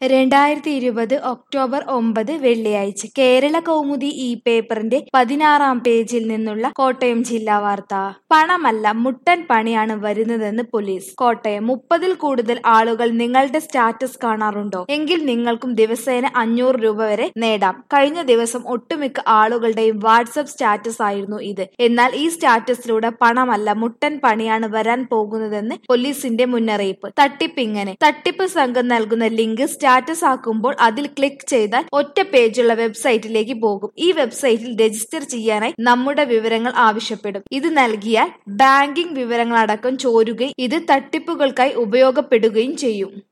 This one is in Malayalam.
രണ്ടായിരത്തി ഇരുപത് ഒക്ടോബർ ഒമ്പത് വെള്ളിയാഴ്ച കേരള കൗമുദി ഈ പേപ്പറിന്റെ പതിനാറാം പേജിൽ നിന്നുള്ള കോട്ടയം ജില്ലാ വാർത്ത പണമല്ല മുട്ടൻ പണിയാണ് വരുന്നതെന്ന് പോലീസ് കോട്ടയം മുപ്പതിൽ കൂടുതൽ ആളുകൾ നിങ്ങളുടെ സ്റ്റാറ്റസ് കാണാറുണ്ടോ എങ്കിൽ നിങ്ങൾക്കും ദിവസേന അഞ്ഞൂറ് രൂപ വരെ നേടാം കഴിഞ്ഞ ദിവസം ഒട്ടുമിക്ക ആളുകളുടെയും വാട്സപ്പ് സ്റ്റാറ്റസ് ആയിരുന്നു ഇത് എന്നാൽ ഈ സ്റ്റാറ്റസിലൂടെ പണമല്ല മുട്ടൻ പണിയാണ് വരാൻ പോകുന്നതെന്ന് പോലീസിന്റെ മുന്നറിയിപ്പ് തട്ടിപ്പ് ഇങ്ങനെ തട്ടിപ്പ് സംഘം നൽകുന്ന ലിങ്ക് സ്റ്റാറ്റസ് ആക്കുമ്പോൾ അതിൽ ക്ലിക്ക് ചെയ്താൽ ഒറ്റ പേജുള്ള വെബ്സൈറ്റിലേക്ക് പോകും ഈ വെബ്സൈറ്റിൽ രജിസ്റ്റർ ചെയ്യാനായി നമ്മുടെ വിവരങ്ങൾ ആവശ്യപ്പെടും ഇത് നൽകിയാൽ ബാങ്കിംഗ് വിവരങ്ങളടക്കം ചോരുകയും ഇത് തട്ടിപ്പുകൾക്കായി ഉപയോഗപ്പെടുകയും ചെയ്യും